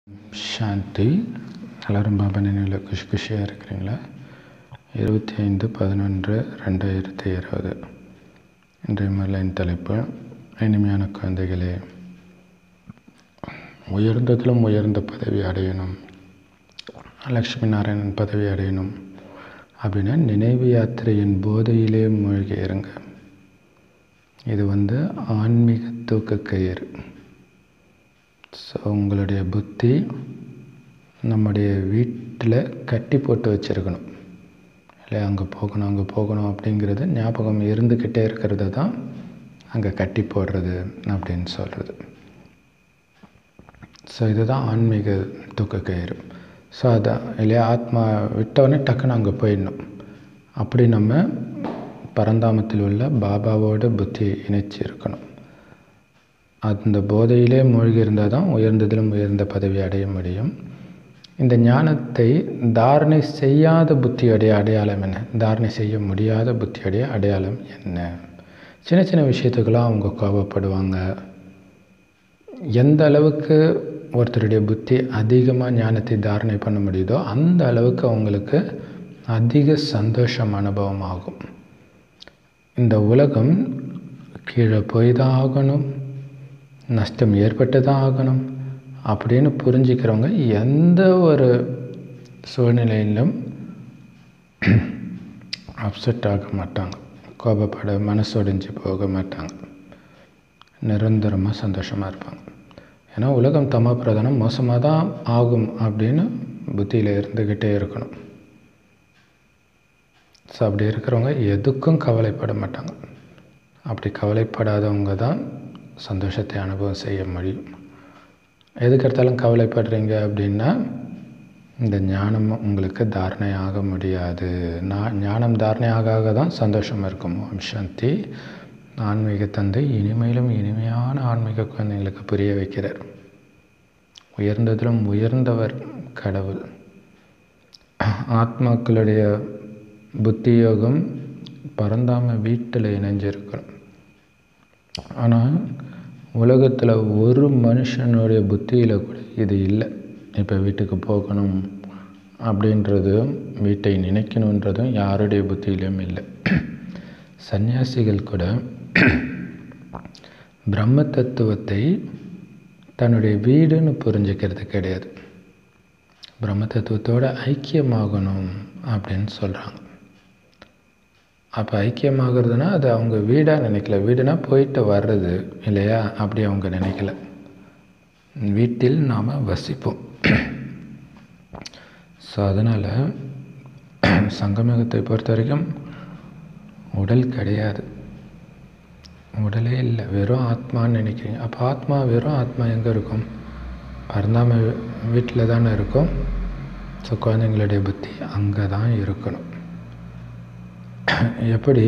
சாந்தி எல்லோரும் பாபா நினைவில் குஷி குஷியாக இருக்கிறீங்களா இருபத்தி ஐந்து பதினொன்று ரெண்டாயிரத்தி இருபது இன்றைய மலையின் தலைப்பு இனிமையான குழந்தைகளே உயர்ந்ததிலும் உயர்ந்த பதவி அடையணும் லக்ஷ்மி நாராயணன் பதவி அடையணும் அப்படின்னா நினைவு யாத்திரையின் போதையிலே மூழ்கி இருங்க இது வந்து ஆன்மீக தூக்க கயிறு ஸோ உங்களுடைய புத்தி நம்முடைய வீட்டில் கட்டி போட்டு வச்சுருக்கணும் இல்லை அங்கே போகணும் அங்கே போகணும் அப்படிங்கிறது ஞாபகம் இருந்துக்கிட்டே இருக்கிறது தான் அங்கே கட்டி போடுறது அப்படின்னு சொல்கிறது ஸோ இதுதான் ஆன்மீக தூக்க கயிறு ஸோ அதான் இல்லையா ஆத்மா விட்டவுடனே டக்குன்னு அங்கே போயிடணும் அப்படி நம்ம பரந்தாமத்தில் உள்ள பாபாவோட புத்தியை இணைச்சி இருக்கணும் அந்த போதையிலே மூழ்கி இருந்தால் தான் உயர்ந்ததிலும் உயர்ந்த பதவி அடைய முடியும் இந்த ஞானத்தை தாரணை செய்யாத புத்தியுடைய அடையாளம் என்ன தாரணை செய்ய முடியாத புத்தியுடைய அடையாளம் என்ன சின்ன சின்ன விஷயத்துக்கெல்லாம் அவங்க கோபப்படுவாங்க எந்த அளவுக்கு ஒருத்தருடைய புத்தி அதிகமாக ஞானத்தை தாரணை பண்ண முடியுதோ அந்த அளவுக்கு அவங்களுக்கு அதிக சந்தோஷம் அனுபவம் ஆகும் இந்த உலகம் கீழே போய் தான் ஆகணும் நஷ்டம் ஏற்பட்டு தான் ஆகணும் அப்படின்னு புரிஞ்சுக்கிறவங்க எந்த ஒரு சூழ்நிலையிலும் அப்செட் ஆக மாட்டாங்க கோபப்பட மனசொடிஞ்சு போக மாட்டாங்க நிரந்தரமாக சந்தோஷமாக இருப்பாங்க ஏன்னா உலகம் தம பிரதானம் மோசமாக தான் ஆகும் அப்படின்னு புத்தியில் இருந்துக்கிட்டே இருக்கணும் ஸோ அப்படி இருக்கிறவங்க எதுக்கும் கவலைப்பட மாட்டாங்க அப்படி கவலைப்படாதவங்க தான் சந்தோஷத்தை அனுபவம் செய்ய முடியும் எதுக்கு எடுத்தாலும் கவலைப்படுறீங்க அப்படின்னா இந்த ஞானம் உங்களுக்கு தாரணை ஆக முடியாது நான் ஞானம் தாரணை ஆக ஆக தான் சந்தோஷம் இருக்கும் ஓம் சாந்தி ஆன்மீக தந்தை இனிமையிலும் இனிமையான ஆன்மீக குழந்தைங்களுக்கு புரிய வைக்கிறார் உயர்ந்ததிலும் உயர்ந்தவர் கடவுள் ஆத்மாக்களுடைய புத்தி யோகம் பரந்தாம வீட்டில் இணைஞ்சிருக்கணும் ஆனால் உலகத்தில் ஒரு மனுஷனுடைய புத்தியில் கூட இது இல்லை இப்போ வீட்டுக்கு போகணும் அப்படின்றதும் வீட்டை நினைக்கணுன்றதும் யாருடைய புத்தியிலும் இல்லை சன்னியாசிகள் கூட பிரம்ம தத்துவத்தை தன்னுடைய வீடுன்னு புரிஞ்சுக்கிறது கிடையாது பிரம்ம தத்துவத்தோட ஐக்கியமாகணும் அப்படின்னு சொல்கிறாங்க அப்போ ஐக்கியமாகிறதுனா அது அவங்க வீடாக நினைக்கல வீடுனா போயிட்டு வர்றது இல்லையா அப்படி அவங்க நினைக்கல வீட்டில் நாம் வசிப்போம் ஸோ அதனால் சங்கமகத்தை பொறுத்த வரைக்கும் உடல் கிடையாது உடலே இல்லை வெறும் ஆத்மான்னு நினைக்கிறீங்க அப்போ ஆத்மா வெறும் ஆத்மா எங்கே இருக்கும் பரந்தாம வீட்டில் தானே இருக்கும் ஸோ குழந்தைங்களுடைய புத்தி அங்கே தான் இருக்கணும் எப்படி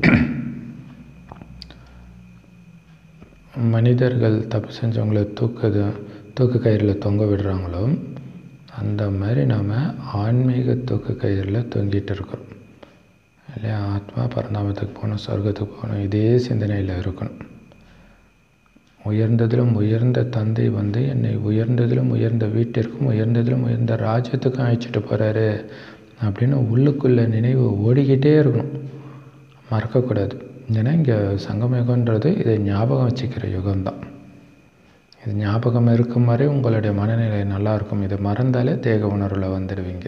மனிதர்கள் தப்பு செஞ்சவங்கள தூக்குது தூக்கு கயிறில் தொங்க விடுறாங்களோ அந்த மாதிரி நாம் ஆன்மீக தூக்கு கயிறில் தொங்கிட்டு இருக்கிறோம் இல்லையா ஆத்மா பரந்தாமத்துக்கு போகணும் சொர்க்கத்துக்கு போகணும் இதே சிந்தனையில் இருக்கணும் உயர்ந்ததிலும் உயர்ந்த தந்தை வந்து என்னை உயர்ந்ததிலும் உயர்ந்த வீட்டிற்கும் உயர்ந்ததிலும் உயர்ந்த ராஜ்யத்துக்கும் அழைச்சிட்டு போகிறாரு அப்படின்னு உள்ளுக்குள்ளே நினைவு ஓடிக்கிட்டே இருக்கணும் மறக்கக்கூடாது ஏன்னா இங்கே சங்கமயுகன்றது இதை ஞாபகம் வச்சுக்கிற யுகம்தான் இது ஞாபகம் இருக்கும் வரை உங்களுடைய மனநிலை நல்லாயிருக்கும் இதை மறந்தாலே தேக உணர்வில் வந்துடுவீங்க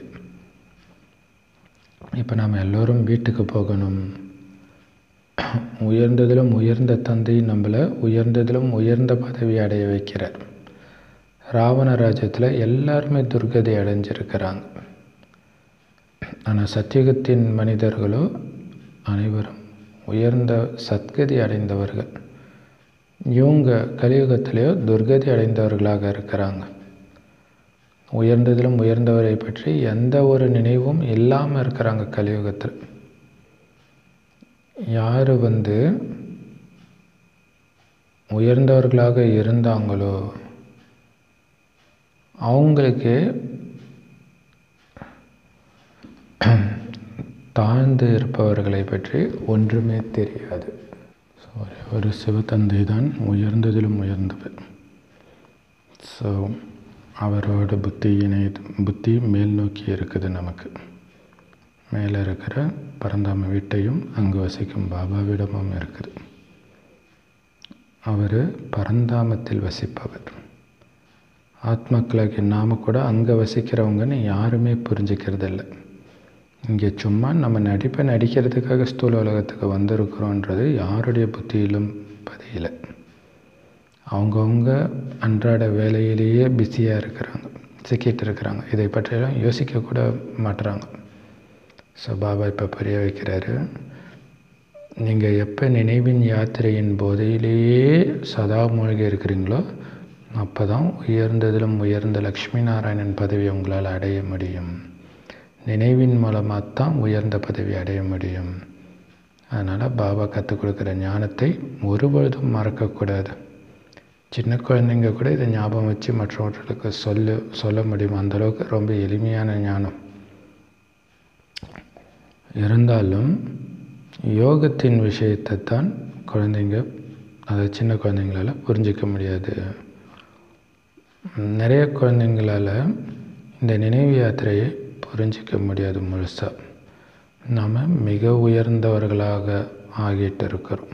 இப்போ நாம் எல்லோரும் வீட்டுக்கு போகணும் உயர்ந்ததிலும் உயர்ந்த தந்தை நம்மளை உயர்ந்ததிலும் உயர்ந்த பதவி அடைய வைக்கிறார் ராவண ராஜ்யத்தில் எல்லாருமே துர்கதி அடைஞ்சிருக்கிறாங்க ஆனால் சத்தியுகத்தின் மனிதர்களோ அனைவரும் உயர்ந்த சத்கதி அடைந்தவர்கள் இவங்க கலியுகத்திலேயோ துர்கதி அடைந்தவர்களாக இருக்கிறாங்க உயர்ந்ததிலும் உயர்ந்தவரை பற்றி எந்த ஒரு நினைவும் இல்லாமல் இருக்கிறாங்க கலியுகத்தில் யார் வந்து உயர்ந்தவர்களாக இருந்தாங்களோ அவங்களுக்கு தாழ்ந்து இருப்பவர்களை பற்றி ஒன்றுமே தெரியாது ஸோ ஒரு சிவத்தந்தை தான் உயர்ந்ததிலும் உயர்ந்தவர் ஸோ அவரோட புத்தி இணைய புத்தி மேல் நோக்கி இருக்குது நமக்கு மேலே இருக்கிற பரந்தாம வீட்டையும் அங்கு வசிக்கும் பாபாவிடமும் இருக்குது அவர் பரந்தாமத்தில் வசிப்பவர் ஆத்மாக்களாகிய நாம கூட அங்கே வசிக்கிறவங்கன்னு யாருமே புரிஞ்சுக்கிறது இல்லை இங்கே சும்மா நம்ம நடிப்பை நடிக்கிறதுக்காக ஸ்தூல உலகத்துக்கு வந்திருக்கிறோன்றது யாருடைய புத்தியிலும் பதியலை அவங்கவுங்க அன்றாட வேலையிலேயே பிஸியாக இருக்கிறாங்க சிக்கிட்டு இருக்கிறாங்க இதை பற்றியெல்லாம் யோசிக்க கூட மாட்டுறாங்க ஸோ பாபா இப்போ புரிய வைக்கிறாரு நீங்கள் எப்போ நினைவின் யாத்திரையின் போதையிலேயே சதா மூழ்கி இருக்கிறீங்களோ அப்போ தான் உயர்ந்ததிலும் உயர்ந்த லக்ஷ்மி நாராயணன் பதவி உங்களால் அடைய முடியும் நினைவின் மூலமாக தான் உயர்ந்த பதவி அடைய முடியும் அதனால் பாபா கற்றுக் கொடுக்குற ஞானத்தை ஒருபொழுதும் மறக்கக்கூடாது சின்ன குழந்தைங்க கூட இதை ஞாபகம் வச்சு மற்றவர்களுக்கு சொல்ல சொல்ல முடியும் அந்தளவுக்கு ரொம்ப எளிமையான ஞானம் இருந்தாலும் யோகத்தின் விஷயத்தை தான் குழந்தைங்க அதை சின்ன குழந்தைங்களால் புரிஞ்சிக்க முடியாது நிறைய குழந்தைங்களால் இந்த நினைவு யாத்திரையை புரிஞ்சிக்க முடியாது முழுசாக நாம் மிக உயர்ந்தவர்களாக ஆகிட்டு இருக்கிறோம்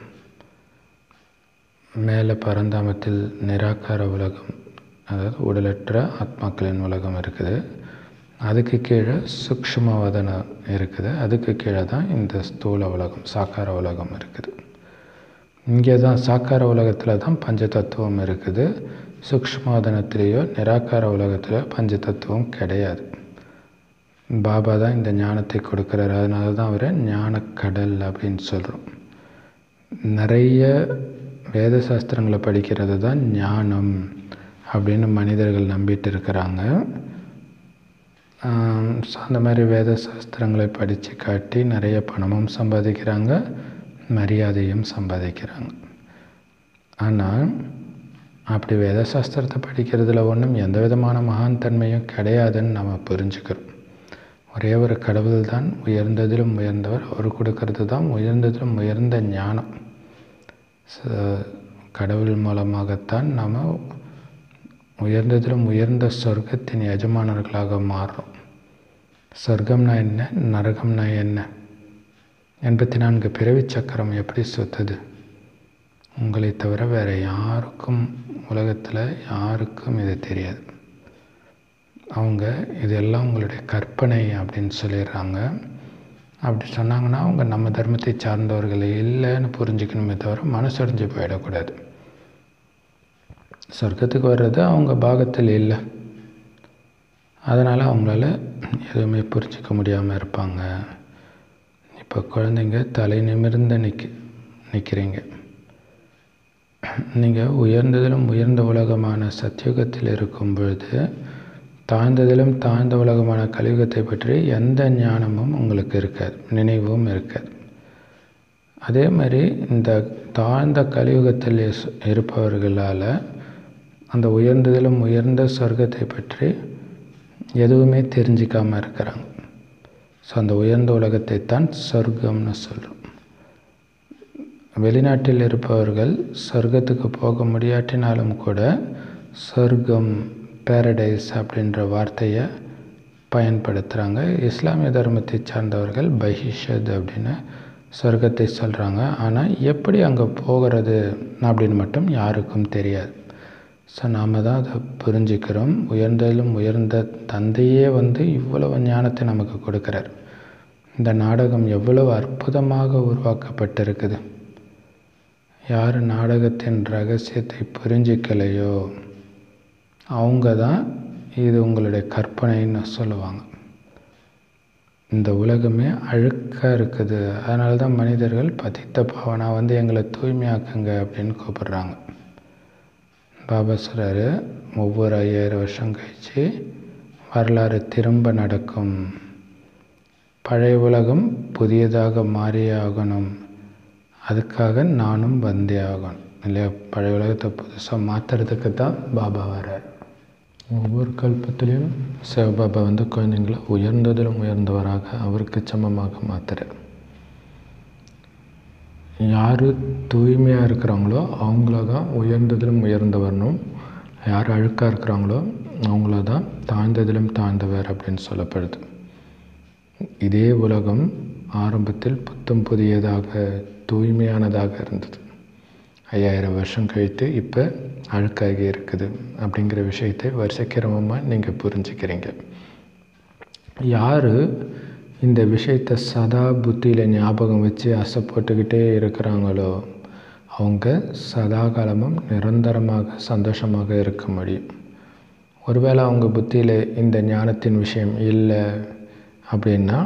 மேலே பரந்தாமத்தில் நிராகார உலகம் அதாவது உடலற்ற ஆத்மாக்களின் உலகம் இருக்குது அதுக்கு கீழே சூக்ஷ்மவதன இருக்குது அதுக்கு கீழே தான் இந்த ஸ்தூல உலகம் சாக்கார உலகம் இருக்குது இங்கே தான் சாக்கார உலகத்தில் தான் பஞ்ச தத்துவம் இருக்குது சூக்ஷ்மவதனத்திலேயோ நிராகார உலகத்தில் பஞ்ச தத்துவம் கிடையாது பாபா தான் இந்த ஞானத்தை கொடுக்குறாரு அதனால தான் அவரை ஞானக்கடல் அப்படின்னு சொல்கிறோம் நிறைய வேத சாஸ்திரங்களை படிக்கிறது தான் ஞானம் அப்படின்னு மனிதர்கள் நம்பிட்டு இருக்கிறாங்க ஸோ அந்த மாதிரி வேத சாஸ்திரங்களை படித்து காட்டி நிறைய பணமும் சம்பாதிக்கிறாங்க மரியாதையும் சம்பாதிக்கிறாங்க ஆனால் அப்படி வேத சாஸ்திரத்தை படிக்கிறதுல ஒன்றும் எந்த விதமான மகான் தன்மையும் கிடையாதுன்னு நம்ம புரிஞ்சுக்கிறோம் ஒரே ஒரு கடவுள் தான் உயர்ந்ததிலும் உயர்ந்தவர் அவர் கொடுக்கறது தான் உயர்ந்ததிலும் உயர்ந்த ஞானம் கடவுள் மூலமாகத்தான் நாம் உயர்ந்ததிலும் உயர்ந்த சொர்க்கத்தின் எஜமானர்களாக மாறுறோம் சொர்க்கம்னா என்ன நரகம்னா என்ன எண்பத்தி நான்கு பிறவி சக்கரம் எப்படி சுத்துது உங்களை தவிர வேறு யாருக்கும் உலகத்தில் யாருக்கும் இது தெரியாது அவங்க இதெல்லாம் உங்களுடைய கற்பனை அப்படின்னு சொல்லிடுறாங்க அப்படி சொன்னாங்கன்னா அவங்க நம்ம தர்மத்தை சார்ந்தவர்கள் இல்லைன்னு புரிஞ்சுக்கணுமே தவிர மனசடைஞ்சு போயிடக்கூடாது சொர்க்கத்துக்கு வர்றது அவங்க பாகத்தில் இல்லை அதனால் அவங்களால எதுவுமே புரிஞ்சிக்க முடியாமல் இருப்பாங்க இப்போ குழந்தைங்க தலை நிமிர்ந்து நிற்க நிற்கிறீங்க நீங்கள் உயர்ந்ததிலும் உயர்ந்த உலகமான சத்தியுகத்தில் இருக்கும் பொழுது தாழ்ந்ததிலும் தாழ்ந்த உலகமான கலியுகத்தை பற்றி எந்த ஞானமும் உங்களுக்கு இருக்காது நினைவும் இருக்காது அதே மாதிரி இந்த தாழ்ந்த கலியுகத்தில் இருப்பவர்களால் அந்த உயர்ந்ததிலும் உயர்ந்த சொர்க்கத்தை பற்றி எதுவுமே தெரிஞ்சிக்காமல் இருக்கிறாங்க ஸோ அந்த உயர்ந்த உலகத்தை தான் சொர்க்கம்னு சொல்கிறோம் வெளிநாட்டில் இருப்பவர்கள் சொர்க்கத்துக்கு போக முடியாட்டினாலும் கூட சொர்க்கம் பேரடைஸ் அப்படின்ற வார்த்தையை பயன்படுத்துகிறாங்க இஸ்லாமிய தர்மத்தை சார்ந்தவர்கள் பஹிஷத் அப்படின்னு சொர்க்கத்தை சொல்கிறாங்க ஆனால் எப்படி அங்கே போகிறது அப்படின்னு மட்டும் யாருக்கும் தெரியாது ஸோ நாம் தான் அதை புரிஞ்சுக்கிறோம் உயர்ந்ததிலும் உயர்ந்த தந்தையே வந்து இவ்வளவு ஞானத்தை நமக்கு கொடுக்குறார் இந்த நாடகம் எவ்வளவு அற்புதமாக உருவாக்கப்பட்டிருக்குது யார் நாடகத்தின் ரகசியத்தை புரிஞ்சிக்கலையோ அவங்க தான் இது உங்களுடைய கற்பனைன்னு சொல்லுவாங்க இந்த உலகமே அழுக்காக இருக்குது அதனால தான் மனிதர்கள் பதித்த பாவனா வந்து எங்களை தூய்மையாக்குங்க அப்படின்னு கூப்பிடுறாங்க பாபா சொல்கிறாரு ஒவ்வொரு ஐயாயிரம் வருஷம் கழித்து வரலாறு திரும்ப நடக்கும் பழைய உலகம் புதியதாக மாறியே ஆகணும் அதுக்காக நானும் வந்தே ஆகணும் இல்லையா பழைய உலகத்தை புதுசாக மாற்றுறதுக்கு தான் பாபா வர்றார் ஒவ்வொரு கல்பத்திலையும் சிவபாபா வந்து குழந்தைங்கள உயர்ந்ததிலும் உயர்ந்தவராக அவருக்கு சமமாக மாற்றுறார் யார் தூய்மையாக இருக்கிறாங்களோ அவங்கள தான் உயர்ந்ததிலும் உயர்ந்தவரணும் யார் அழுக்காக இருக்கிறாங்களோ அவங்கள தான் தாழ்ந்ததிலும் தாழ்ந்தவர் அப்படின்னு சொல்லப்படுது இதே உலகம் ஆரம்பத்தில் புத்தம் புதியதாக தூய்மையானதாக இருந்தது ஐயாயிரம் வருஷம் கழித்து இப்போ அழுக்காகி இருக்குது அப்படிங்கிற விஷயத்தை வருஷக்கிரமமாக நீங்கள் புரிஞ்சுக்கிறீங்க யார் இந்த விஷயத்தை சதா புத்தியில் ஞாபகம் வச்சு அசை போட்டுக்கிட்டே இருக்கிறாங்களோ அவங்க சதா காலமும் நிரந்தரமாக சந்தோஷமாக இருக்க முடியும் ஒருவேளை அவங்க புத்தியில் இந்த ஞானத்தின் விஷயம் இல்லை அப்படின்னா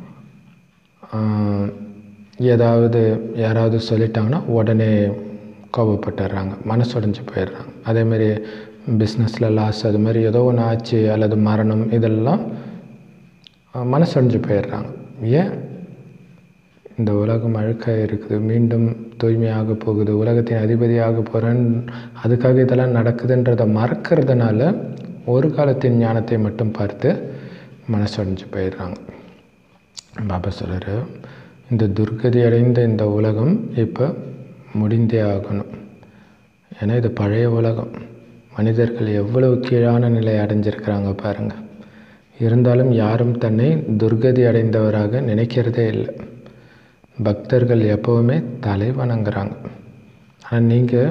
ஏதாவது யாராவது சொல்லிட்டாங்கன்னா உடனே கோபப்பட்டுடுறாங்க மனசுடைஞ்சு போயிடுறாங்க அதேமாரி பிஸ்னஸில் லாஸ் அது மாதிரி ஏதோ ஒன்று ஆச்சு அல்லது மரணம் இதெல்லாம் மனசடைஞ்சு போயிடுறாங்க ஏன் இந்த உலகம் அழுக்காக இருக்குது மீண்டும் தூய்மையாக போகுது உலகத்தின் அதிபதியாக போகிறேன்னு அதுக்காக இதெல்லாம் நடக்குதுன்றதை மறக்கிறதுனால ஒரு காலத்தின் ஞானத்தை மட்டும் பார்த்து மனசடைஞ்சு போயிடுறாங்க பாபா சொல்கிறார் இந்த துர்கதி அடைந்த இந்த உலகம் இப்போ முடிந்தே ஆகணும் ஏன்னா இது பழைய உலகம் மனிதர்கள் எவ்வளவு கீழான நிலை அடைஞ்சிருக்கிறாங்க பாருங்கள் இருந்தாலும் யாரும் தன்னை துர்கதி அடைந்தவராக நினைக்கிறதே இல்லை பக்தர்கள் எப்போவுமே தலை வணங்குறாங்க ஆனால் நீங்கள்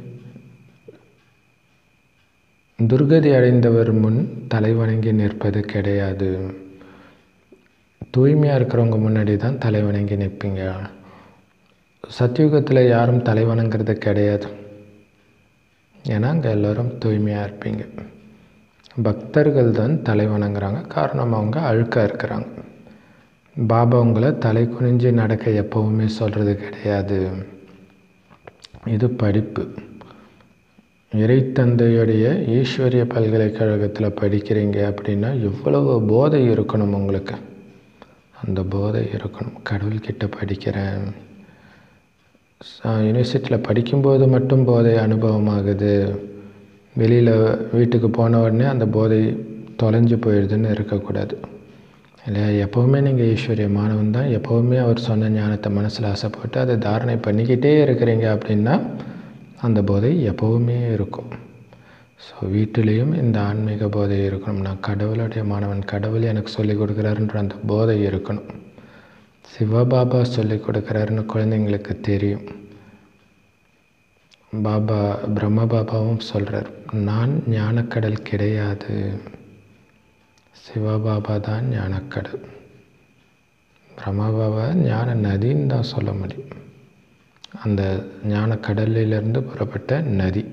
துர்கதி அடைந்தவர் முன் தலை வணங்கி நிற்பது கிடையாது தூய்மையாக இருக்கிறவங்க முன்னாடி தான் தலை வணங்கி நிற்பீங்க சத்தியுகத்தில் யாரும் தலை வணங்குறது கிடையாது ஏன்னா அங்கே எல்லோரும் தூய்மையாக இருப்பீங்க பக்தர்கள் தான் தலை வணங்குறாங்க காரணம் அவங்க அழுக்காக இருக்கிறாங்க பாபா உங்களை தலை குனிஞ்சு நடக்க எப்போவுமே சொல்கிறது கிடையாது இது படிப்பு இறைத்தந்தையுடைய ஈஸ்வரிய பல்கலைக்கழகத்தில் படிக்கிறீங்க அப்படின்னா எவ்வளவு போதை இருக்கணும் உங்களுக்கு அந்த போதை இருக்கணும் கடவுள்கிட்ட படிக்கிறேன் யூனிவர்சிட்டியில் படிக்கும்போது மட்டும் போதை அனுபவமாகுது வெளியில் வீட்டுக்கு போன உடனே அந்த போதை தொலைஞ்சு போயிடுதுன்னு இருக்கக்கூடாது இல்லையா எப்போவுமே நீங்கள் ஈஸ்வரியமானவன் தான் எப்போவுமே அவர் சொன்ன ஞானத்தை மனசில் ஆசைப்பட்டு அதை தாரணை பண்ணிக்கிட்டே இருக்கிறீங்க அப்படின்னா அந்த போதை எப்போவுமே இருக்கும் ஸோ வீட்டிலையும் இந்த ஆன்மீக போதை இருக்கணும் நான் கடவுளுடைய மாணவன் கடவுள் எனக்கு சொல்லிக் கொடுக்குறாருன்ற அந்த போதை இருக்கணும் சிவபாபா சொல்லிக் கொடுக்குறாருன்னு குழந்தைங்களுக்கு தெரியும் பாபா பிரம்ம பாபாவும் சொல்கிறார் நான் ஞானக்கடல் கிடையாது சிவபாபா தான் ஞானக்கடல் பிரம்ம பாபா ஞான நதின்னு தான் சொல்ல முடியும் அந்த ஞான கடலிலிருந்து புறப்பட்ட நதி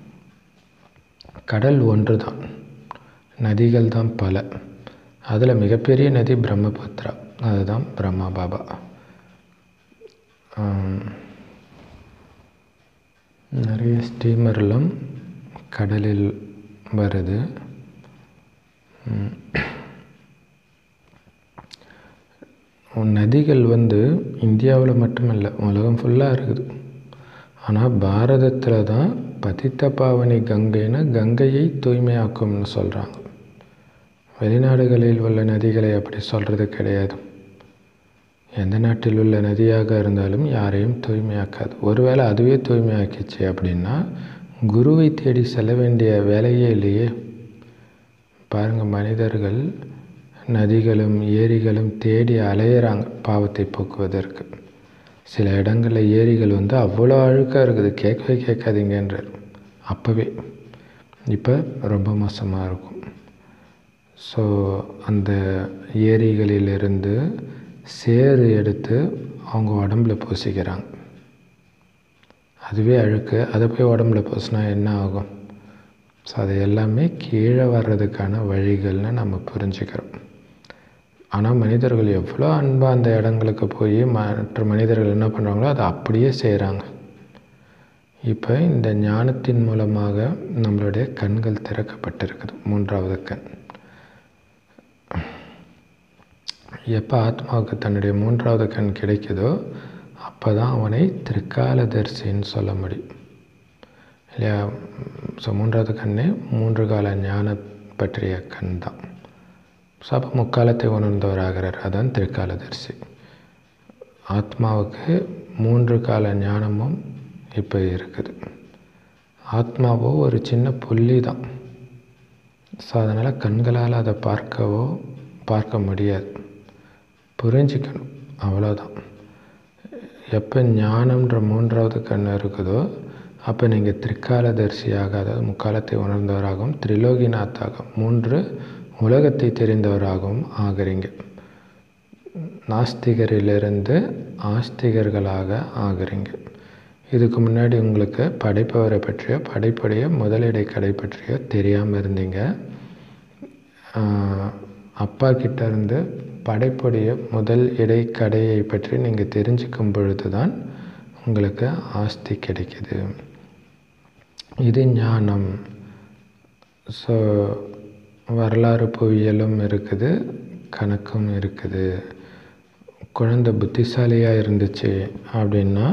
கடல் ஒன்று தான் நதிகள் தான் பல அதில் மிகப்பெரிய நதி பிரம்மபுத்திரா அதுதான் பிரம்மா பாபா நிறைய ஸ்டீமர்லாம் கடலில் வருது நதிகள் வந்து இந்தியாவில் மட்டுமல்ல உலகம் ஃபுல்லாக இருக்குது ஆனால் பாரதத்தில் தான் பதித்த பாவனி கங்கைன்னு கங்கையை தூய்மையாக்கும்னு சொல்கிறாங்க வெளிநாடுகளில் உள்ள நதிகளை அப்படி சொல்கிறது கிடையாது எந்த நாட்டில் உள்ள நதியாக இருந்தாலும் யாரையும் தூய்மையாக்காது ஒருவேளை அதுவே தூய்மையாக்கிச்சு அப்படின்னா குருவை தேடி செல்ல வேண்டிய வேலையே இல்லையே பாருங்கள் மனிதர்கள் நதிகளும் ஏரிகளும் தேடி அலையிறாங்க பாவத்தை போக்குவதற்கு சில இடங்களில் ஏரிகள் வந்து அவ்வளோ அழுக்காக இருக்குது கேட்கவே கேட்காதீங்கன்றார் அப்போவே இப்போ ரொம்ப மோசமாக இருக்கும் ஸோ அந்த ஏரிகளிலிருந்து சேறு எடுத்து அவங்க உடம்புல பூசிக்கிறாங்க அதுவே அழுக்கு அதை போய் உடம்புல பூசினா என்ன ஆகும் ஸோ அது எல்லாமே கீழே வர்றதுக்கான வழிகள்னு நம்ம புரிஞ்சுக்கிறோம் ஆனால் மனிதர்கள் எவ்வளோ அன்பாக அந்த இடங்களுக்கு போய் மற்ற மனிதர்கள் என்ன பண்ணுறாங்களோ அதை அப்படியே செய்கிறாங்க இப்போ இந்த ஞானத்தின் மூலமாக நம்மளுடைய கண்கள் திறக்கப்பட்டிருக்குது மூன்றாவது கண் எப்போ ஆத்மாவுக்கு தன்னுடைய மூன்றாவது கண் கிடைக்குதோ அப்போ தான் அவனை திரிகாலதரிசின்னு சொல்ல முடியும் இல்லையா ஸோ மூன்றாவது கண்ணே மூன்று கால ஞான பற்றிய கண் தான் ஸோ அப்போ முக்காலத்தை உணர்ந்தவராகிறார் அதான் திரிகாலதரிசி ஆத்மாவுக்கு மூன்று கால ஞானமும் இப்போ இருக்குது ஆத்மாவோ ஒரு சின்ன புள்ளி தான் ஸோ அதனால் கண்களால் அதை பார்க்கவோ பார்க்க முடியாது புரிஞ்சிக்கணும் அவ்வளோதான் எப்போ ஞானம்ன்ற மூன்றாவது கண் இருக்குதோ அப்போ நீங்கள் திரிகாலதர்சியாக அதாவது முக்காலத்தை உணர்ந்தவராகவும் திரிலோகிநாத்தாக மூன்று உலகத்தை தெரிந்தவராகவும் ஆகிறீங்க நாஸ்திகரிலிருந்து ஆஸ்திகர்களாக ஆகிறீங்க இதுக்கு முன்னாடி உங்களுக்கு படைப்பவரை பற்றியோ படைப்புடைய முதலிடை கடை பற்றியோ தெரியாமல் இருந்தீங்க அப்பா கிட்ட இருந்து படைப்புடைய முதல் இடைக்கடையை பற்றி நீங்கள் தெரிஞ்சுக்கும் பொழுது தான் உங்களுக்கு ஆஸ்தி கிடைக்கிது இது ஞானம் ஸோ வரலாறு புவியியலும் இருக்குது கணக்கும் இருக்குது குழந்தை புத்திசாலியாக இருந்துச்சு அப்படின்னா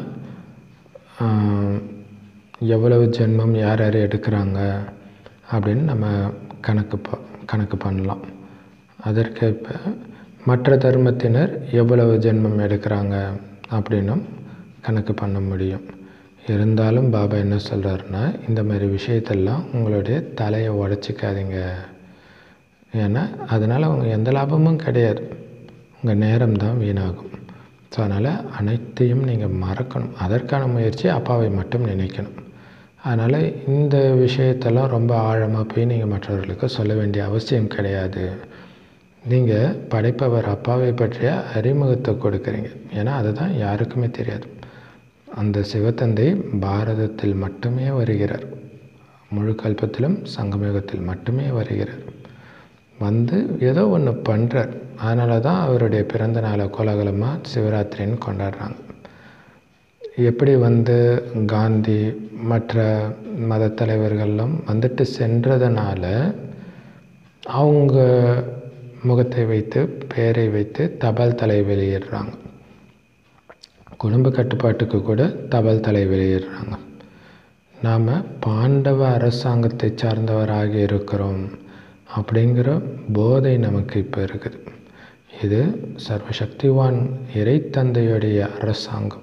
எவ்வளவு ஜென்மம் யார் யார் எடுக்கிறாங்க அப்படின்னு நம்ம கணக்கு ப கணக்கு பண்ணலாம் அதற்கேற்ப மற்ற தர்மத்தினர் எவ்வளவு ஜென்மம் எடுக்கிறாங்க அப்படின்னும் கணக்கு பண்ண முடியும் இருந்தாலும் பாபா என்ன சொல்கிறாருன்னா இந்த மாதிரி விஷயத்தெல்லாம் உங்களுடைய தலையை உடச்சிக்காதீங்க ஏன்னா அதனால் அவங்க எந்த லாபமும் கிடையாது உங்கள் நேரம் தான் வீணாகும் ஸோ அதனால் அனைத்தையும் நீங்கள் மறக்கணும் அதற்கான முயற்சி அப்பாவை மட்டும் நினைக்கணும் அதனால் இந்த விஷயத்தெல்லாம் ரொம்ப ஆழமாக போய் நீங்கள் மற்றவர்களுக்கு சொல்ல வேண்டிய அவசியம் கிடையாது நீங்கள் படைப்பவர் அப்பாவை பற்றிய அறிமுகத்தை கொடுக்குறீங்க ஏன்னா அதுதான் யாருக்குமே தெரியாது அந்த சிவத்தந்தை பாரதத்தில் மட்டுமே வருகிறார் முழு கல்பத்திலும் சங்கமயுகத்தில் மட்டுமே வருகிறார் வந்து ஏதோ ஒன்று பண்ணுறார் அதனால தான் அவருடைய பிறந்த நாளை கோலாகலமாக சிவராத்திரின்னு கொண்டாடுறாங்க எப்படி வந்து காந்தி மற்ற மத தலைவர்கள்லாம் வந்துட்டு சென்றதுனால அவங்க முகத்தை வைத்து பெயரை வைத்து தபால் தலை வெளியிடுறாங்க குடும்ப கட்டுப்பாட்டுக்கு கூட தபால் தலை வெளியிடுறாங்க நாம் பாண்டவ அரசாங்கத்தை சார்ந்தவராக இருக்கிறோம் அப்படிங்கிற போதை நமக்கு இப்போ இருக்குது இது சர்வசக்திவான் இறைத்தந்தையுடைய அரசாங்கம்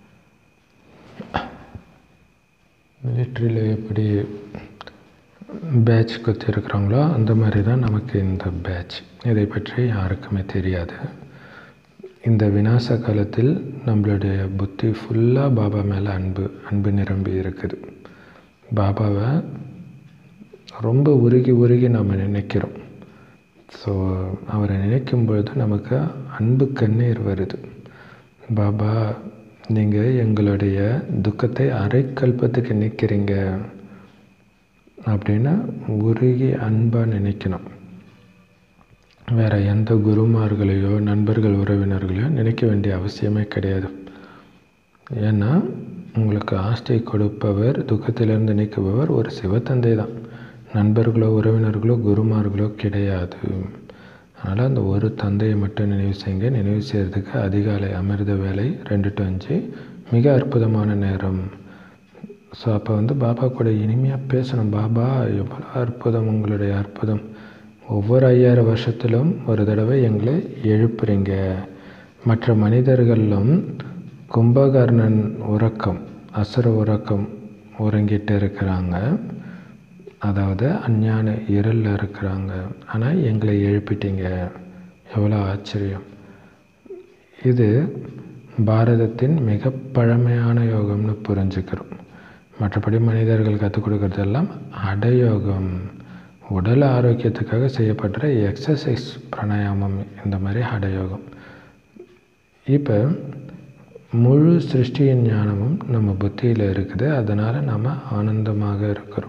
மிலிட்ரியில் எப்படி பேட்ச் குத்திருக்கிறாங்களோ அந்த மாதிரி தான் நமக்கு இந்த பேட்ச் இதை பற்றி யாருக்குமே தெரியாது இந்த விநாச காலத்தில் நம்மளுடைய புத்தி ஃபுல்லாக பாபா மேலே அன்பு அன்பு நிரம்பி இருக்குது பாபாவை ரொம்ப உருகி உருகி நாம் நினைக்கிறோம் ஸோ அவரை நினைக்கும் பொழுது நமக்கு அன்பு கண்ணீர் வருது பாபா நீங்கள் எங்களுடைய துக்கத்தை அரைக்கல்பத்துக்கு நிற்கிறீங்க அப்படின்னு உருகி அன்பாக நினைக்கணும் வேறு எந்த குருமார்களையோ நண்பர்கள் உறவினர்களையோ நினைக்க வேண்டிய அவசியமே கிடையாது ஏன்னா உங்களுக்கு ஆஸ்தி கொடுப்பவர் துக்கத்திலிருந்து நீக்குபவர் ஒரு சிவத்தந்தை தான் நண்பர்களோ உறவினர்களோ குருமார்களோ கிடையாது அதனால் அந்த ஒரு தந்தையை மட்டும் நினைவு செய்யுங்க நினைவு செய்கிறதுக்கு அதிகாலை அமிர்த வேலை ரெண்டு டு அஞ்சு மிக அற்புதமான நேரம் ஸோ அப்போ வந்து பாபா கூட இனிமையாக பேசணும் பாபா எவ்வளோ அற்புதம் உங்களுடைய அற்புதம் ஒவ்வொரு ஐயாயிரம் வருஷத்திலும் ஒரு தடவை எங்களை எழுப்புறீங்க மற்ற மனிதர்களும் கும்பகர்ணன் உறக்கம் அசுர உறக்கம் உறங்கிட்டு இருக்கிறாங்க அதாவது அஞ்ஞான இருளில் இருக்கிறாங்க ஆனால் எங்களை எழுப்பிட்டீங்க எவ்வளோ ஆச்சரியம் இது பாரதத்தின் மிக பழமையான யோகம்னு புரிஞ்சுக்கிறோம் மற்றபடி மனிதர்கள் கற்றுக் கொடுக்கறதெல்லாம் அடயோகம் உடல் ஆரோக்கியத்துக்காக செய்யப்படுற எக்ஸசைஸ் பிராணாயாமம் இந்த மாதிரி ஹடயோகம் இப்போ முழு சிருஷ்டியின் ஞானமும் நம்ம புத்தியில் இருக்குது அதனால் நாம் ஆனந்தமாக இருக்கிறோம்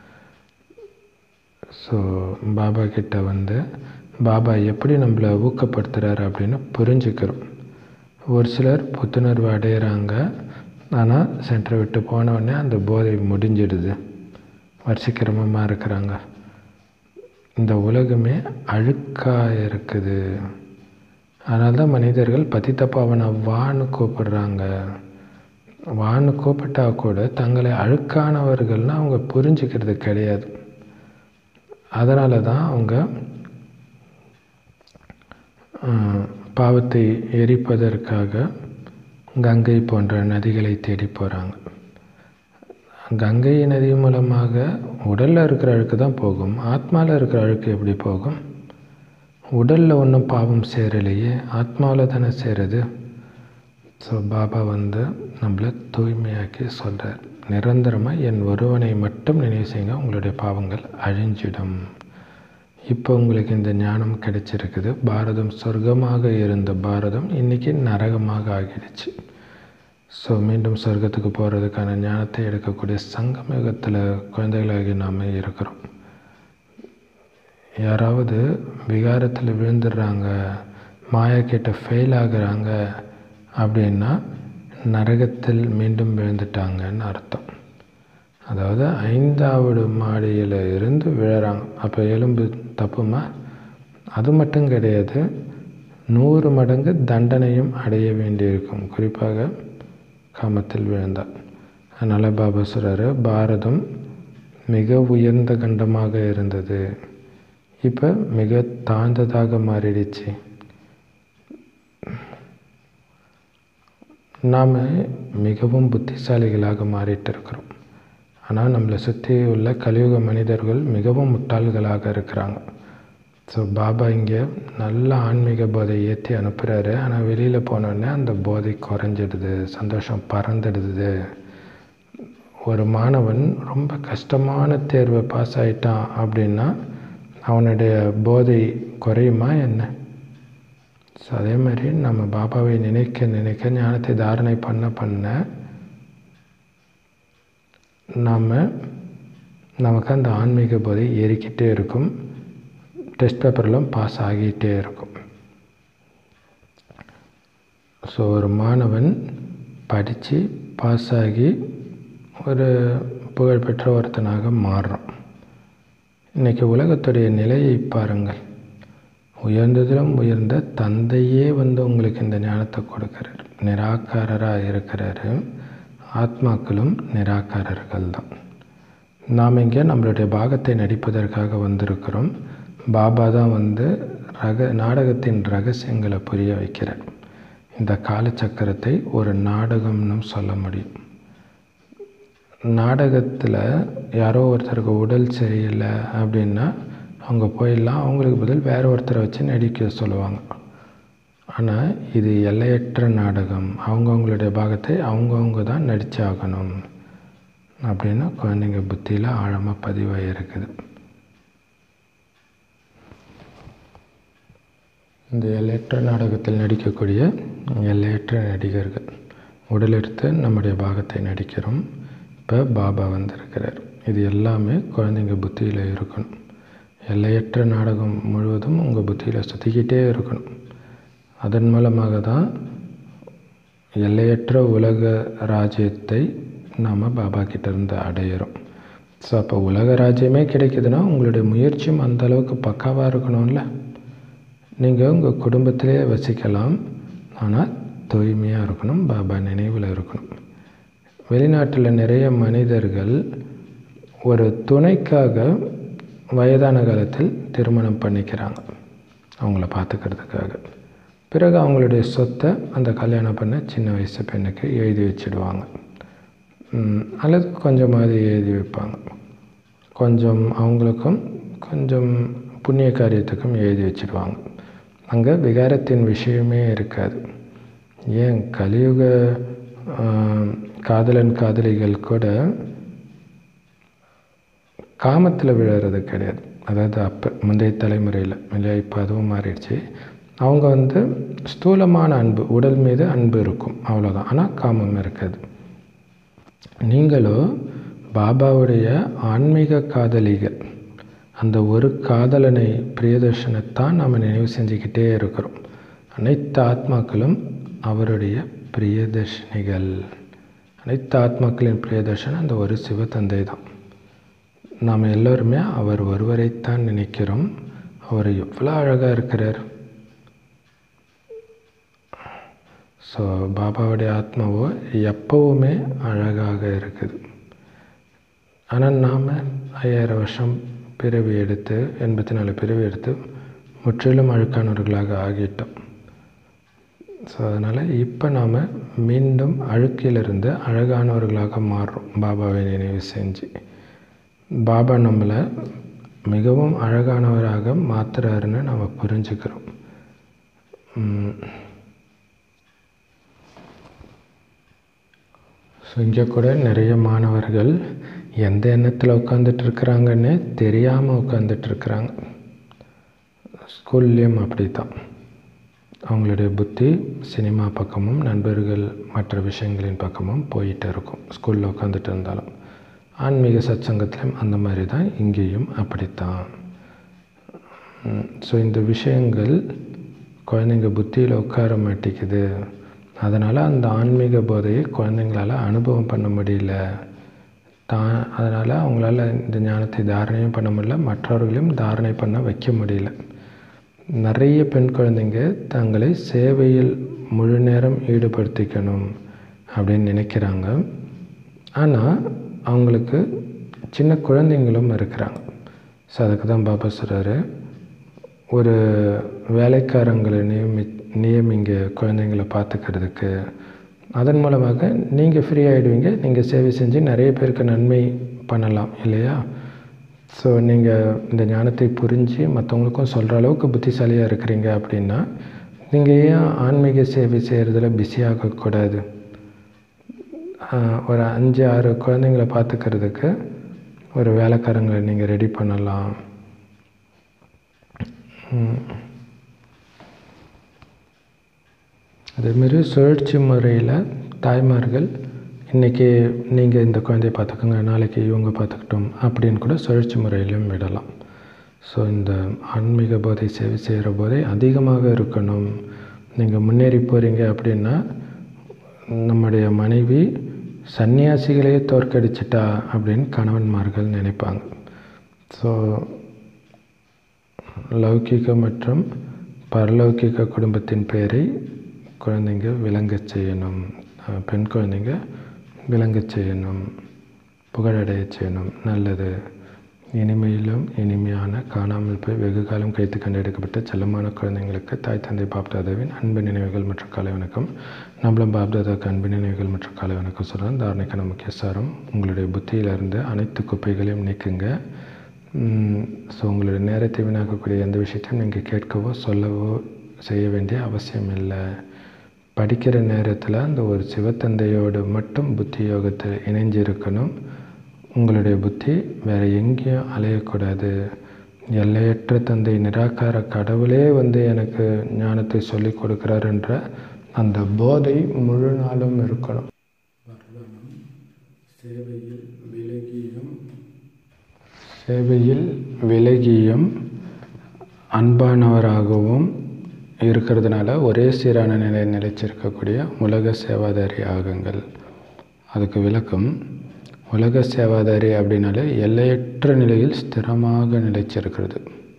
ஸோ பாபா கிட்ட வந்து பாபா எப்படி நம்மளை ஊக்கப்படுத்துகிறாரு அப்படின்னு புரிஞ்சுக்கிறோம் ஒரு சிலர் புத்துணர்வு அடையிறாங்க ஆனால் சென்டரை விட்டு போன உடனே அந்த போதை முடிஞ்சிடுது வரிசைக்கிரமமாக இருக்கிறாங்க இந்த உலகமே அழுக்காக இருக்குது அதனால தான் மனிதர்கள் பதித்த பாவனை வான்னு கூப்பிடுறாங்க வான்னு கூப்பிட்டா கூட தங்களை அழுக்கானவர்கள்னால் அவங்க புரிஞ்சுக்கிறது கிடையாது அதனால தான் அவங்க பாவத்தை எரிப்பதற்காக கங்கை போன்ற நதிகளை தேடி போகிறாங்க கங்கை நதி மூலமாக உடலில் இருக்கிற அழுக்கு தான் போகும் ஆத்மாவில் இருக்கிற அழுக்கு எப்படி போகும் உடலில் ஒன்றும் பாவம் சேரலையே ஆத்மாவில் தானே சேருது ஸோ பாபா வந்து நம்மளை தூய்மையாக்கி சொல்கிறார் நிரந்தரமாக என் ஒருவனை மட்டும் நினைவு செய்யுங்க உங்களுடைய பாவங்கள் அழிஞ்சிடும் இப்போ உங்களுக்கு இந்த ஞானம் கிடைச்சிருக்குது பாரதம் சொர்க்கமாக இருந்த பாரதம் இன்றைக்கி நரகமாக ஆகிடுச்சு ஸோ மீண்டும் சொர்க்கத்துக்கு போகிறதுக்கான ஞானத்தை எடுக்கக்கூடிய சங்கமயுகத்தில் குழந்தைகளாகி நாம் இருக்கிறோம் யாராவது விகாரத்தில் விழுந்துடுறாங்க மாயக்கிட்ட ஃபெயில் ஆகுறாங்க அப்படின்னா நரகத்தில் மீண்டும் விழுந்துட்டாங்கன்னு அர்த்தம் அதாவது ஐந்தாவது மாடியில் இருந்து விழுறாங்க அப்போ எலும்பு தப்புமா அது மட்டும் கிடையாது நூறு மடங்கு தண்டனையும் அடைய வேண்டியிருக்கும் குறிப்பாக காமத்தில் விழுந்தார் அதனால் பாபா சொல்கிறாரு பாரதம் மிக உயர்ந்த கண்டமாக இருந்தது இப்போ மிக தாழ்ந்ததாக மாறிடுச்சு நாம் மிகவும் புத்திசாலிகளாக மாறிட்டு இருக்கிறோம் ஆனால் நம்மளை சுற்றி உள்ள கலியுக மனிதர்கள் மிகவும் முட்டாள்களாக இருக்கிறாங்க ஸோ பாபா இங்கே நல்ல ஆன்மீக போதை ஏற்றி அனுப்புகிறாரு ஆனால் வெளியில் போனோடனே அந்த போதை குறைஞ்சிடுது சந்தோஷம் பறந்துடுது ஒரு மாணவன் ரொம்ப கஷ்டமான தேர்வை பாஸ் ஆகிட்டான் அப்படின்னா அவனுடைய போதை குறையுமா என்ன ஸோ அதே மாதிரி நம்ம பாபாவை நினைக்க நினைக்க ஞானத்தை தாரணை பண்ண பண்ண நாம் நமக்கு அந்த ஆன்மீக போதை ஏறிக்கிட்டே இருக்கும் டெஸ்ட் பேப்பர்லாம் பாஸ் ஆகிட்டே இருக்கும் ஸோ ஒரு மாணவன் படித்து பாஸ் ஆகி ஒரு புகழ்பெற்ற ஒருத்தனாக மாறுறான் இன்றைக்கி உலகத்துடைய நிலையை பாருங்கள் உயர்ந்ததிலும் உயர்ந்த தந்தையே வந்து உங்களுக்கு இந்த ஞானத்தை கொடுக்குறாரு நிராகாரராக இருக்கிறாரு ஆத்மாக்களும் நிராகாரர்கள் தான் நாம் இங்கே நம்மளுடைய பாகத்தை நடிப்பதற்காக வந்திருக்கிறோம் பாபா தான் வந்து ரக நாடகத்தின் ரகசியங்களை புரிய வைக்கிறார் இந்த காலச்சக்கரத்தை ஒரு நாடகம்னு சொல்ல முடியும் நாடகத்தில் யாரோ ஒருத்தருக்கு உடல் சரியில்லை அப்படின்னா அவங்க போயிடலாம் அவங்களுக்கு பதில் வேற ஒருத்தரை வச்சு நடிக்க சொல்லுவாங்க ஆனால் இது எல்லையற்ற நாடகம் அவங்கவுங்களுடைய பாகத்தை அவங்கவுங்க தான் நடிச்சாகணும் அப்படின்னு குழந்தைங்க புத்தியில் ஆழமாக பதிவாகி இருக்குது இந்த எல்லையற்ற நாடகத்தில் நடிக்கக்கூடிய எல்லையற்ற நடிகர்கள் உடலெடுத்து நம்முடைய பாகத்தை நடிக்கிறோம் இப்போ பாபா வந்திருக்கிறார் இது எல்லாமே குழந்தைங்க புத்தியில் இருக்கணும் எல்லையற்ற நாடகம் முழுவதும் உங்கள் புத்தியில் சுற்றிக்கிட்டே இருக்கணும் அதன் மூலமாக தான் எல்லையற்ற உலக ராஜ்யத்தை நாம் பாபா கிட்டேருந்து அடையிறோம் ஸோ அப்போ உலக ராஜ்யமே கிடைக்குதுன்னா உங்களுடைய முயற்சியும் அந்த அளவுக்கு பக்காவாக இருக்கணும்ல நீங்கள் உங்கள் குடும்பத்திலே வசிக்கலாம் ஆனால் தூய்மையாக இருக்கணும் பாபா நினைவில் இருக்கணும் வெளிநாட்டில் நிறைய மனிதர்கள் ஒரு துணைக்காக வயதான காலத்தில் திருமணம் பண்ணிக்கிறாங்க அவங்கள பார்த்துக்கிறதுக்காக பிறகு அவங்களுடைய சொத்தை அந்த கல்யாணம் பண்ண சின்ன வயசு பெண்ணுக்கு எழுதி வச்சிடுவாங்க அல்லது கொஞ்சமாவது எழுதி வைப்பாங்க கொஞ்சம் அவங்களுக்கும் கொஞ்சம் புண்ணிய காரியத்துக்கும் எழுதி வச்சிடுவாங்க அங்கே விகாரத்தின் விஷயமே இருக்காது ஏன் கலியுக காதலன் காதலிகள் கூட காமத்தில் விழுறது கிடையாது அதாவது அப்போ முந்தைய தலைமுறையில் இல்லையா இப்போ அதுவும் மாறிடுச்சு அவங்க வந்து ஸ்தூலமான அன்பு உடல் மீது அன்பு இருக்கும் அவ்வளோதான் ஆனால் காமம் இருக்காது நீங்களோ பாபாவுடைய ஆன்மீக காதலிகள் அந்த ஒரு காதலனை பிரியதர்ஷனைத்தான் நாம் நினைவு செஞ்சுக்கிட்டே இருக்கிறோம் அனைத்து ஆத்மாக்களும் அவருடைய பிரியதர்ஷினிகள் அனைத்து ஆத்மாக்களின் பிரியதர்ஷன் அந்த ஒரு சிவத்தந்தை தான் நாம் எல்லோருமே அவர் ஒருவரைத்தான் நினைக்கிறோம் அவர் எவ்வளோ அழகாக இருக்கிறார் ஸோ பாபாவுடைய ஆத்மாவோ எப்போவுமே அழகாக இருக்குது ஆனால் நாம் ஐயாயிரம் வருஷம் பிறவி எடுத்து எண்பத்தி நாலு பிறவி எடுத்து முற்றிலும் அழுக்கானவர்களாக ஆகிட்டோம் ஸோ அதனால் இப்போ நாம் மீண்டும் அழுக்கிலிருந்து அழகானவர்களாக மாறுறோம் பாபாவை நினைவு செஞ்சு பாபா நம்மளை மிகவும் அழகானவராக மாற்றுறாருன்னு நம்ம புரிஞ்சுக்கிறோம் ஸோ இங்கே கூட நிறைய மாணவர்கள் எந்த எண்ணத்தில் உட்காந்துட்டு இருக்கிறாங்கன்னே தெரியாமல் உட்காந்துட்டு இருக்கிறாங்க ஸ்கூல்லேயும் அப்படி தான் அவங்களுடைய புத்தி சினிமா பக்கமும் நண்பர்கள் மற்ற விஷயங்களின் பக்கமும் போயிட்டு இருக்கும் ஸ்கூலில் உட்காந்துட்டு இருந்தாலும் ஆன்மீக சத்சங்கத்திலும் அந்த மாதிரி தான் இங்கேயும் அப்படித்தான் ஸோ இந்த விஷயங்கள் குழந்தைங்க புத்தியில் உட்கார மாட்டேங்குது அதனால் அந்த ஆன்மீக போதையை குழந்தைங்களால் அனுபவம் பண்ண முடியல தான் அதனால் அவங்களால இந்த ஞானத்தை தாரணையும் பண்ண முடியல மற்றவர்களையும் தாரணை பண்ண வைக்க முடியல நிறைய பெண் குழந்தைங்க தங்களை சேவையில் முழு நேரம் ஈடுபடுத்திக்கணும் அப்படின்னு நினைக்கிறாங்க ஆனால் அவங்களுக்கு சின்ன குழந்தைங்களும் இருக்கிறாங்க ஸோ அதுக்கு தான் பாபா சொல்கிறாரு ஒரு வேலைக்காரங்களை நியமி நியமிங்க குழந்தைங்கள பார்த்துக்கிறதுக்கு அதன் மூலமாக நீங்கள் ஃப்ரீ ஆகிடுவீங்க நீங்கள் சேவை செஞ்சு நிறைய பேருக்கு நன்மை பண்ணலாம் இல்லையா ஸோ நீங்கள் இந்த ஞானத்தை புரிஞ்சு மற்றவங்களுக்கும் சொல்கிற அளவுக்கு புத்திசாலியாக இருக்கிறீங்க அப்படின்னா நீங்கள் ஏன் ஆன்மீக சேவை செய்கிறதுல பிஸியாகக்கூடாது ஒரு அஞ்சு ஆறு குழந்தைங்கள பார்த்துக்கிறதுக்கு ஒரு வேலைக்காரங்களை நீங்கள் ரெடி பண்ணலாம் அதேமாரி சுழற்சி முறையில் தாய்மார்கள் இன்றைக்கி நீங்கள் இந்த குழந்தைய பார்த்துக்கோங்க நாளைக்கு இவங்க பார்த்துக்கிட்டோம் அப்படின்னு கூட சுழற்சி முறையிலையும் விடலாம் ஸோ இந்த ஆன்மீக போதை சேவை செய்கிற போதை அதிகமாக இருக்கணும் நீங்கள் முன்னேறி போகிறீங்க அப்படின்னா நம்முடைய மனைவி சன்னியாசிகளையே தோற்கடிச்சிட்டா அப்படின்னு கணவன்மார்கள் நினைப்பாங்க ஸோ லௌகிக மற்றும் பரலௌகிக குடும்பத்தின் பெயரை குழந்தைங்க விளங்கச் செய்யணும் பெண் குழந்தைங்க விளங்கச் செய்யணும் புகழடைய செய்யணும் நல்லது இனிமையிலும் இனிமையான காணாமல் போய் வெகு காலம் கைத்து கண்டெடுக்கப்பட்ட செல்லமான குழந்தைங்களுக்கு தாய் தந்தை பாப்தாதாவின் அன்பு நினைவுகள் மற்றும் கலை வணக்கம் நம்மளும் பாப்தாதாவுக்கு அன்பு நினைவுகள் மற்றும் கலை வணக்கம் சொல்கிறோம் தாரணைக்கான முக்கிய சாரம் உங்களுடைய புத்தியிலிருந்து அனைத்து குப்பைகளையும் நீக்குங்க ஸோ உங்களுடைய நேரத்தை வீணாக்கக்கூடிய எந்த விஷயத்தையும் நீங்கள் கேட்கவோ சொல்லவோ செய்ய வேண்டிய அவசியம் இல்லை படிக்கிற நேரத்தில் அந்த ஒரு சிவத்தந்தையோடு மட்டும் புத்தி யோகத்தில் இணைஞ்சிருக்கணும் உங்களுடைய புத்தி வேறு எங்கேயும் அலையக்கூடாது எல்லையற்ற தந்தை நிராகார கடவுளே வந்து எனக்கு ஞானத்தை சொல்லிக் கொடுக்குறாருன்ற அந்த போதை முழு நாளும் இருக்கணும் சேவையில் விலகியும் சேவையில் விலகியும் அன்பானவராகவும் இருக்கிறதுனால ஒரே சீரான நிலை நிலைச்சிருக்கக்கூடிய உலக சேவாதாரி ஆகுங்கள் அதுக்கு விளக்கம் உலக சேவாதாரி அப்படின்னாலே எல்லையற்ற நிலையில் ஸ்திரமாக நிலைச்சிருக்கிறது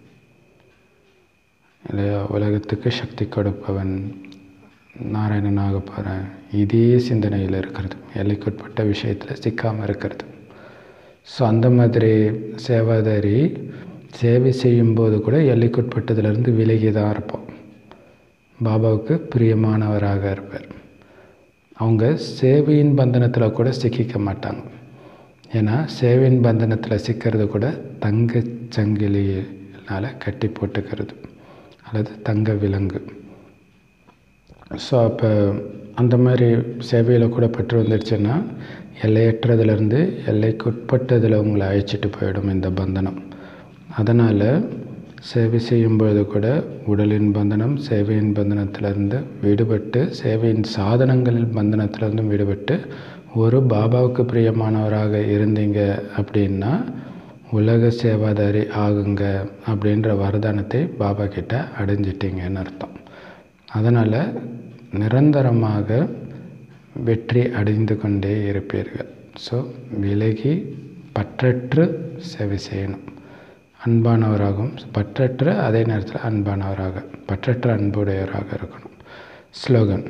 இல்லையா உலகத்துக்கு சக்தி கொடுப்பவன் நாராயணனாக போகிறேன் இதே சிந்தனையில் இருக்கிறது எல்லைக்குட்பட்ட விஷயத்தில் சிக்காமல் இருக்கிறது ஸோ அந்த மாதிரி சேவாதாரி சேவை செய்யும்போது கூட எல்லைக்குட்பட்டதுலேருந்து விலகி தான் இருப்போம் பாபாவுக்கு பிரியமானவராக இருப்பார் அவங்க சேவையின் பந்தனத்தில் கூட சிக்கிக்க மாட்டாங்க ஏன்னா சேவையின் பந்தனத்தில் சிக்கிறது கூட தங்க சங்கிலினால் கட்டி போட்டுக்கிறது அல்லது தங்க விலங்கு ஸோ அப்போ அந்த மாதிரி சேவையில் கூட பற்று வந்துடுச்சுன்னா எல்லையற்றதுலேருந்து எல்லைக்குட்பட்டதில் உங்களை அழைச்சிட்டு போயிடும் இந்த பந்தனம் அதனால் சேவை செய்யும்பொழுது கூட உடலின் பந்தனம் சேவையின் பந்தனத்திலிருந்து விடுபட்டு சேவையின் சாதனங்களின் பந்தனத்திலிருந்தும் விடுபட்டு ஒரு பாபாவுக்கு பிரியமானவராக இருந்தீங்க அப்படின்னா உலக சேவாதாரி ஆகுங்க அப்படின்ற வரதானத்தை பாபா கிட்ட அடைஞ்சிட்டிங்கன்னு அர்த்தம் அதனால் நிரந்தரமாக வெற்றி அடைந்து கொண்டே இருப்பீர்கள் ஸோ விலகி பற்றற்று சேவை செய்யணும் அன்பானவராகவும் பற்றற்ற அதே நேரத்தில் அன்பானவராக பற்றற்ற அன்புடையவராக இருக்கணும் ஸ்லோகன்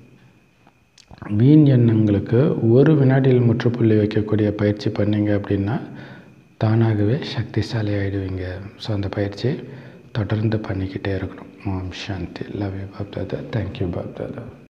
வீண் எண்ணங்களுக்கு ஒரு வினாடியில் முற்றுப்புள்ளி வைக்கக்கூடிய பயிற்சி பண்ணீங்க அப்படின்னா தானாகவே சக்திசாலி ஆகிடுவீங்க ஸோ அந்த பயிற்சியை தொடர்ந்து பண்ணிக்கிட்டே இருக்கணும் ஓம் சாந்தி love you Bap Dada thank you Bap Dada